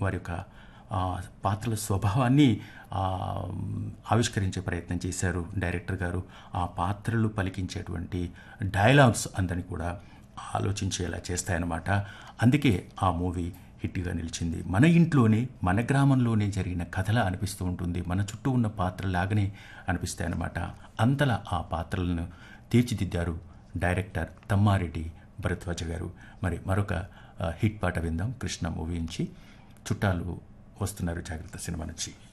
వారి యొక్క ఆ, పాత్రల స్వభావాన్ని ఆ, ఆవిష్కరించే ప్రయత్నం చేశారు డైరెక్టర్ గారు ఆ పాత్రలు పలికించేటువంటి డైలాగ్స్ అందరినీ కూడా ఆలోచించేలా చేస్తాయన్నమాట అందుకే ఆ మూవీ హిట్గా నిలిచింది మన ఇంట్లోనే మన గ్రామంలోనే జరిగిన కథలా అనిపిస్తూ ఉంటుంది మన చుట్టూ ఉన్న పాత్రలాగానే అనిపిస్తాయి అన్నమాట అంతలా ఆ పాత్రలను తీర్చిదిద్దారు డైరెక్టర్ తమ్మారెడ్డి భరద్వాజ గారు మరి మరొక ఆ, హిట్ పాట విందాం కృష్ణ మూవీ నుంచి చుట్టాలు వస్తున్నారు జాగ్రత్త సినిమా నుంచి